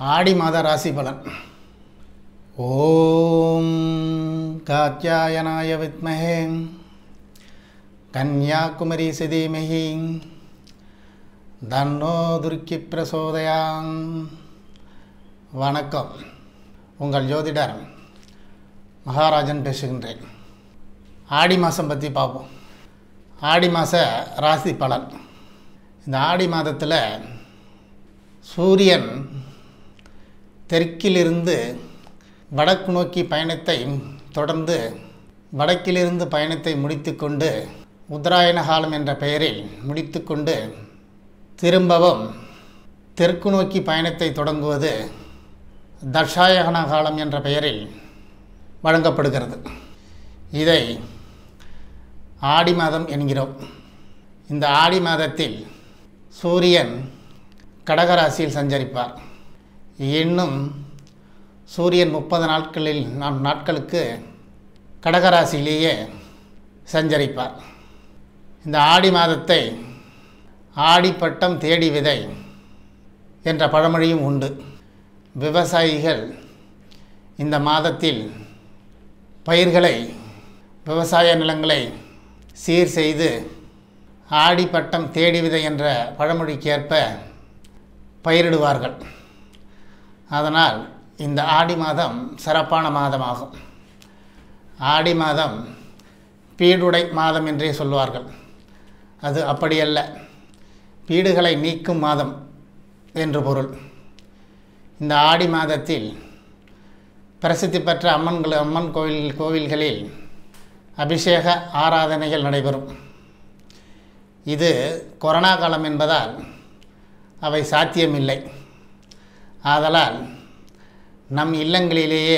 ஆடி மாத ராசி பலன் ஓம் காத்யாயனாய வித்மஹே கன்யாகுமரி சிதீமஹி தன்னோ துர்க்கி பிரசோதயாம் வணக்கம் உங்கள் ஜோதிடர் மகாராஜன் பேசுகின்றேன் ஆடி மாதம் பற்றி பார்ப்போம் ஆடி மாத ராசி பலன் இந்த ஆடி மாதத்தில் சூரியன் தெற்கிலிருந்து வடக்கு நோக்கி பயணத்தை தொடர்ந்து வடக்கிலிருந்து பயணத்தை முடித்துக்கொண்டு உத்தராயண காலம் என்ற பெயரில் முடித்துக்கொண்டு திரும்பவும் தெற்கு நோக்கி பயணத்தை தொடங்குவது தட்சாயகன காலம் என்ற பெயரில் வழங்கப்படுகிறது இதை ஆடி மாதம் என்கிறோம் இந்த ஆடி மாதத்தில் சூரியன் கடகராசியில் சஞ்சரிப்பார் இன்னும் சூரியன் முப்பது நாட்களில் நாம் நாட்களுக்கு கடகராசியிலேயே சஞ்சரிப்பார் இந்த ஆடி மாதத்தை ஆடிப்பட்டம் தேடி விதை என்ற பழமொழியும் உண்டு விவசாயிகள் இந்த மாதத்தில் பயிர்களை விவசாய நிலங்களை சீர் செய்து ஆடிப்பட்டம் தேடி விதை என்ற பழமொழிக்கு ஏற்ப பயிரிடுவார்கள் அதனால் இந்த ஆடி மாதம் சிறப்பான மாதமாகும் ஆடி மாதம் பீடுடை மாதம் என்றே சொல்வார்கள் அது அப்படியல்ல பீடுகளை நீக்கும் மாதம் என்று பொருள் இந்த ஆடி மாதத்தில் பிரசித்தி பெற்ற அம்மன்கள் அம்மன் கோவில் கோவில்களில் அபிஷேக ஆராதனைகள் நடைபெறும் இது கொரோனா காலம் என்பதால் அவை சாத்தியமில்லை ஆதலால் நம் இல்லங்களிலேயே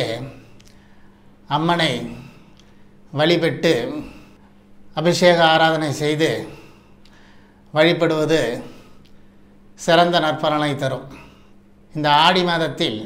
அம்மனை வழிபட்டு அபிஷேக ஆராதனை செய்து வழிபடுவது சிறந்த நற்பலனை தரும் இந்த ஆடி மாதத்தில்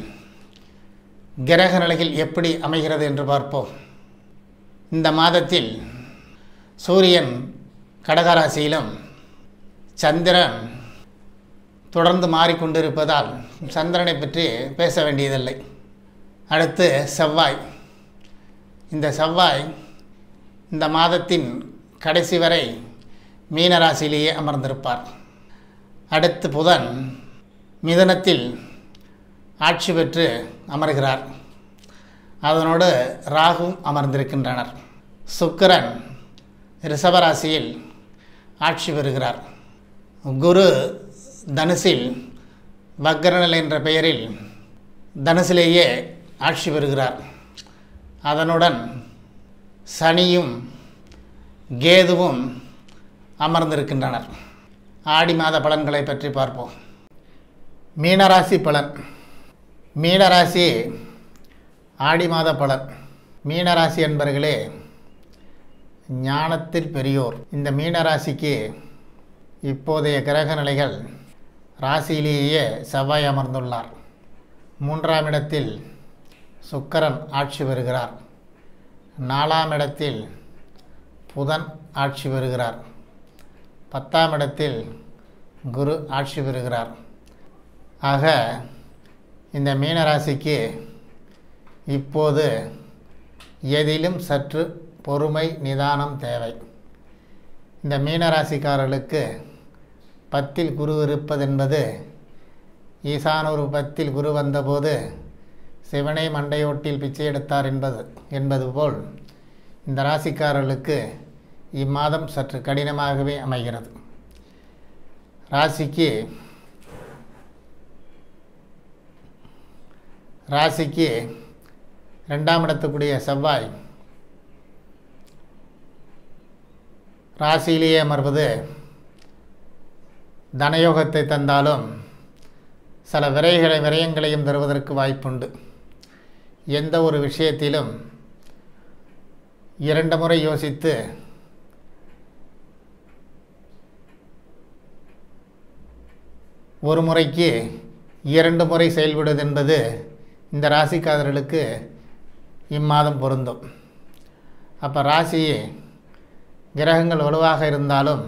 கிரக நிலைகள் எப்படி அமைகிறது என்று பார்ப்போம் இந்த மாதத்தில் சூரியன் கடகராசியிலும் சந்திரன் தொடர்ந்து மாறிக்கொண்டிருப்பதால் சந்திரனை பற்றி பேச வேண்டியதில்லை அடுத்து செவ்வாய் இந்த செவ்வாய் இந்த மாதத்தின் கடைசி வரை மீனராசியிலேயே அமர்ந்திருப்பார் அடுத்து புதன் மிதனத்தில் ஆட்சி பெற்று அமர்கிறார் அதனோடு ராகும் அமர்ந்திருக்கின்றனர் சுக்கிரன் ரிஷபராசியில் ஆட்சி பெறுகிறார் குரு தனுசில் வக்ரநிலை என்ற பெயரில் தனுசிலேயே ஆட்சி பெறுகிறார் அதனுடன் சனியும் கேதுவும் அமர்ந்திருக்கின்றனர் ஆடி மாத பலன்களை பற்றி பார்ப்போம் மீனராசி பலன் மீனராசி ஆடி மாத பலன் மீனராசி என்பர்களே ஞானத்தில் பெரியோர் இந்த மீனராசிக்கு இப்போதைய கிரக நிலைகள் ராசியிலேயே செவ்வாய் அமர்ந்துள்ளார் மூன்றாம் இடத்தில் சுக்கரன் ஆட்சி பெறுகிறார் நாலாம் இடத்தில் புதன் ஆட்சி பெறுகிறார் பத்தாம் இடத்தில் குரு ஆட்சி பெறுகிறார் ஆக இந்த மீனராசிக்கு இப்போது எதிலும் சற்று பொறுமை நிதானம் தேவை இந்த மீனராசிக்காரர்களுக்கு பத்தில் குரு இருப்பதென்பது ஈசானூர் பத்தில் குரு வந்தபோது சிவனை மண்டையோட்டில் பிச்சை எடுத்தார் என்பது என்பது போல் இந்த ராசிக்காரர்களுக்கு இம்மாதம் சற்று கடினமாகவே அமைகிறது ராசிக்கு ராசிக்கு ரெண்டாம் இடத்துக்குரிய செவ்வாய் ராசியிலேயே அமர்வது தனயோகத்தை தந்தாலும் சில விரைகளை விரயங்களையும் தருவதற்கு வாய்ப்புண்டு எந்த ஒரு விஷயத்திலும் இரண்டு முறை யோசித்து ஒரு முறைக்கு இரண்டு முறை செயல்படுவது என்பது இந்த ராசிக்காரர்களுக்கு இம்மாதம் பொருந்தும் அப்போ ராசி கிரகங்கள் வலுவாக இருந்தாலும்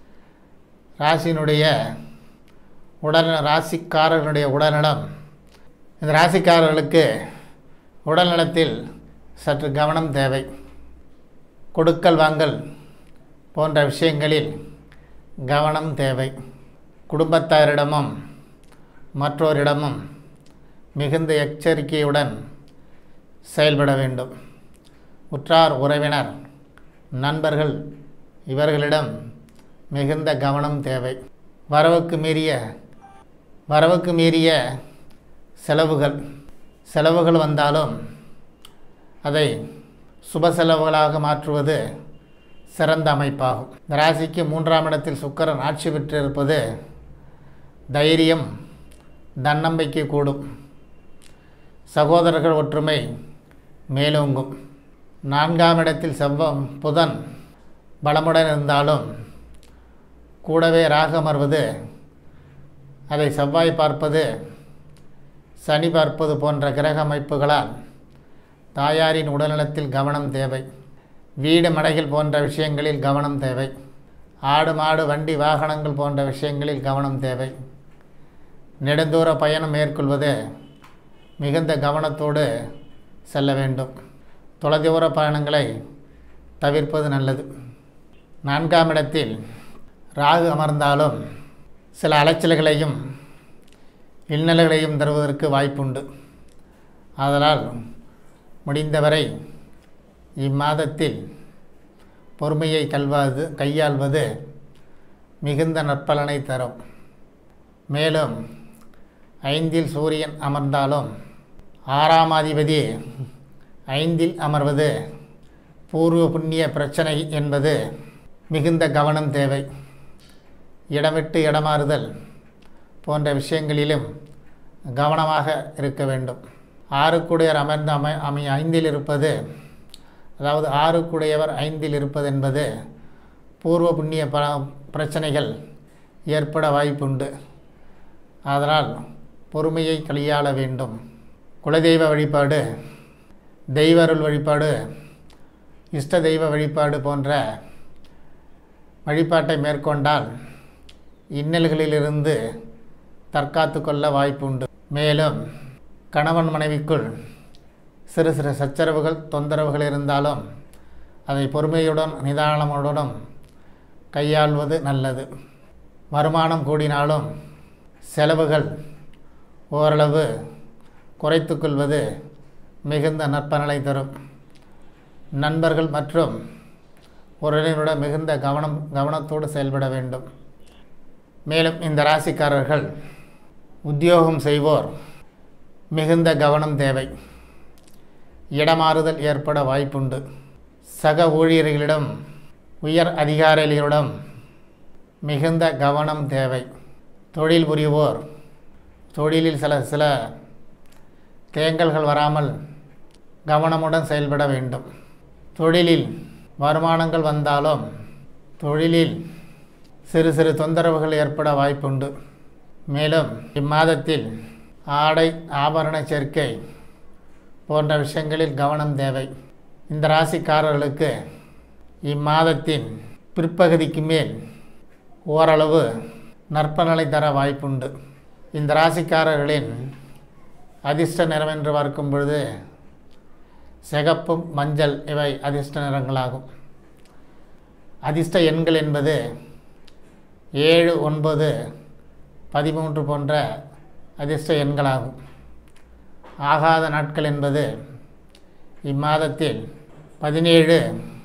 ராசியினுடைய உடல் ராசிக்காரர்களுடைய உடல்நலம் இந்த ராசிக்காரர்களுக்கு உடல் நலத்தில் சற்று கவனம் தேவை கொடுக்கல் வாங்கல் போன்ற விஷயங்களில் கவனம் தேவை குடும்பத்தாரிடமும் மற்றோரிடமும் மிகுந்த எச்சரிக்கையுடன் செயல்பட வேண்டும் உற்றார் உறவினர் நண்பர்கள் இவர்களிடம் மிகுந்த கவனம் தேவை வரவுக்கு மீறிய வரவுக்கு மீறிய செலவுகள் செலவுகள் வந்தாலும் அதை சுப செலவுகளாக மாற்றுவது சிறந்த அமைப்பாகும் இந்த ராசிக்கு மூன்றாம் இடத்தில் சுக்கரன் ஆட்சி பெற்றிருப்பது தைரியம் தன்னம்பிக்கை கூடும் சகோதரர்கள் ஒற்றுமை மேலோங்கும் நான்காம் இடத்தில் செவ்வம் புதன் பலமுடன் இருந்தாலும் கூடவே ராக அமர்வது அதை செவ்வாய் பார்ப்பது சனி பார்ப்பது போன்ற கிரக அமைப்புகளால் தாயாரின் உடல்நலத்தில் கவனம் தேவை வீடு மடைகள் போன்ற விஷயங்களில் கவனம் தேவை ஆடு மாடு வண்டி வாகனங்கள் போன்ற விஷயங்களில் கவனம் தேவை நெடுந்தூர பயணம் மேற்கொள்வது மிகுந்த கவனத்தோடு செல்ல வேண்டும் தொலைதூர பயணங்களை தவிர்ப்பது நல்லது நான்காம் இடத்தில் ராகு அமர்ந்தாலும் சில அலைச்சல்களையும் இன்னல்களையும் தருவதற்கு வாய்ப்புண்டு ஆதலால் முடிந்தவரை இம்மாதத்தில் பொறுமையை கல்வாது கையாள்வது மிகுந்த நற்பலனை தரும் மேலும் ஐந்தில் சூரியன் அமர்ந்தாலும் ஆறாம் அதிபதி ஐந்தில் அமர்வது பூர்வ புண்ணிய பிரச்சனை என்பது மிகுந்த கவனம் தேவை இடமிட்டு இடமாறுதல் போன்ற விஷயங்களிலும் கவனமாக இருக்க வேண்டும் ஆறுக்குடையர் அமர்ந்து அமை அமை ஐந்தில் இருப்பது அதாவது ஆறுக்குடையவர் ஐந்தில் இருப்பது என்பது பூர்வ புண்ணிய ப பிரச்சனைகள் ஏற்பட வாய்ப்புண்டு அதனால் பொறுமையை கையாள வேண்டும் குலதெய்வ வழிபாடு தெய்வ அருள் வழிபாடு இஷ்ட தெய்வ வழிபாடு போன்ற வழிபாட்டை மேற்கொண்டால் இன்னல்களிலிருந்து தற்காத்து கொள்ள வாய்ப்புண்டு மேலும் கணவன் மனைவிக்குள் சிறு சிறு சச்சரவுகள் தொந்தரவுகள் இருந்தாலும் அதை பொறுமையுடன் நிதானமுடனும் கையாள்வது நல்லது வருமானம் கூடினாலும் செலவுகள் ஓரளவு குறைத்து கொள்வது மிகுந்த நற்பலனை தரும் நண்பர்கள் மற்றும் உறவினருடன் மிகுந்த கவனம் கவனத்தோடு செயல்பட வேண்டும் மேலும் இந்த ராசிக்காரர்கள் உத்தியோகம் செய்வோர் மிகுந்த கவனம் தேவை இடமாறுதல் ஏற்பட வாய்ப்புண்டு சக ஊழியர்களிடம் உயர் அதிகாரிகளிடம் மிகுந்த கவனம் தேவை தொழில் புரிவோர் தொழிலில் சில சில தேங்கல்கள் வராமல் கவனமுடன் செயல்பட வேண்டும் தொழிலில் வருமானங்கள் வந்தாலும் தொழிலில் சிறு சிறு தொந்தரவுகள் ஏற்பட வாய்ப்புண்டு மேலும் இம்மாதத்தில் ஆடை ஆபரண சேர்க்கை போன்ற விஷயங்களில் கவனம் தேவை இந்த ராசிக்காரர்களுக்கு இம்மாதத்தின் பிற்பகுதிக்கு மேல் ஓரளவு நற்பலனை தர வாய்ப்புண்டு இந்த ராசிக்காரர்களின் அதிர்ஷ்ட நிறம் என்று பார்க்கும் பொழுது சிகப்பும் மஞ்சள் இவை அதிர்ஷ்ட நிறங்களாகும் அதிர்ஷ்ட எண்கள் என்பது ஏழு ஒன்பது பதிமூன்று போன்ற அதிர்ஷ்ட எண்களாகும் ஆகாத நாட்கள் என்பது இம்மாதத்தில் பதினேழு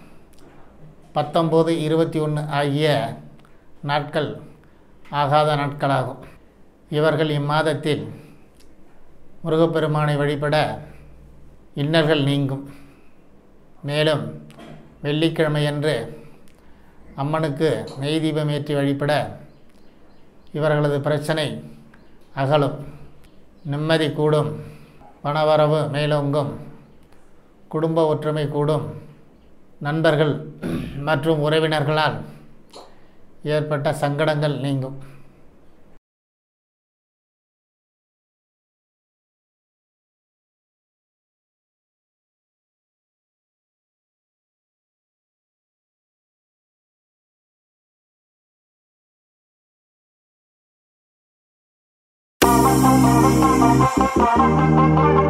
பத்தொம்போது இருபத்தி ஒன்று ஆகிய நாட்கள் ஆகாத நாட்களாகும் இவர்கள் இம்மாதத்தில் முருகப்பெருமானை வழிபட இன்னல்கள் நீங்கும் மேலும் வெள்ளிக்கிழமையன்று அம்மனுக்கு நெய் தீபம் ஏற்றி வழிபட இவர்களது பிரச்சனை அகலும் நிம்மதி கூடும் பணவரவு மேலோங்கும் குடும்ப ஒற்றுமை கூடும் நண்பர்கள் மற்றும் உறவினர்களால் ஏற்பட்ட சங்கடங்கள் நீங்கும் Thank